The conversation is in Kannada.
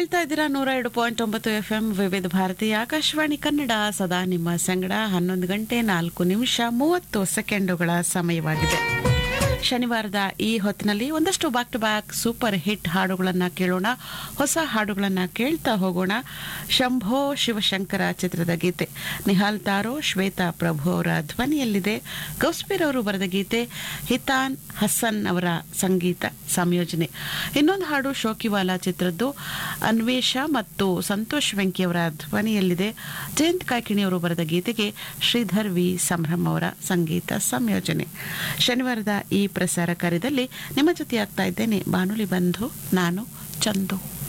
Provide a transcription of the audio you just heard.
ಕೇಳ್ತಾ ಇದ್ದೀರಾ ನೂರ ಎರಡು ಪಾಯಿಂಟ್ ಒಂಬತ್ತು ಎಫ್ ಎಂ ವಿವಿಧ ಭಾರತಿ ಆಕಾಶವಾಣಿ ಕನ್ನಡ ಸದಾ ನಿಮ್ಮ ಸಂಗಡ ಹನ್ನೊಂದು ಗಂಟೆ ನಾಲ್ಕು ನಿಮಿಷ ಮೂವತ್ತು ಸೆಕೆಂಡುಗಳ ಸಮಯವಾಗಿದೆ ಶನಿವಾರದ ಈ ಹೊತ್ತಿನಲ್ಲಿ ಒಂದಷ್ಟು back to back super hit ಹಾಡುಗಳನ್ನ ಕೇಳೋಣ ಹೊಸ ಹಾಡುಗಳನ್ನ ಕೇಳ್ತಾ ಹೋಗೋಣ ಶಂಭೋ ಶಿವಶಂಕರ ಚಿತ್ರದ ಗೀತೆ ನಿಹಾಲ್ ತಾರೋ ಶ್ವೇತಾ ಪ್ರಭು ಅವರ ಧ್ವನಿಯಲ್ಲಿದೆ ಗೌಸ್ಪೀರ್ ಅವರು ಬರೆದ ಗೀತೆ ಹಿತಾನ್ ಹಸನ್ ಅವರ ಸಂಗೀತ ಸಂಯೋಜನೆ ಇನ್ನೊಂದು ಹಾಡು ಶೋಕಿವಾಲಾ ಚಿತ್ರದ್ದು ಅನ್ವೇಷ ಮತ್ತು ಸಂತೋಷ್ ವೆಂಕಿ ಅವರ ಧ್ವನಿಯಲ್ಲಿದೆ ಜಯಂತ್ ಕಾಯ್ಕಿಣಿ ಅವರು ಬರೆದ ಗೀತೆಗೆ ಶ್ರೀಧರ್ ವಿ ಸಂಭ್ರಮ್ ಅವರ ಸಂಗೀತ ಸಂಯೋಜನೆ ಶನಿವಾರದ ಈ ಪ್ರಸಾರ ಕಾರ್ಯದಲ್ಲಿ ನಿಮ್ಮ ಜೊತೆ ಆಗ್ತಾ ಇದ್ದೇನೆ ಬಾನುಲಿ ಬಂಧು ನಾನು ಚಂದು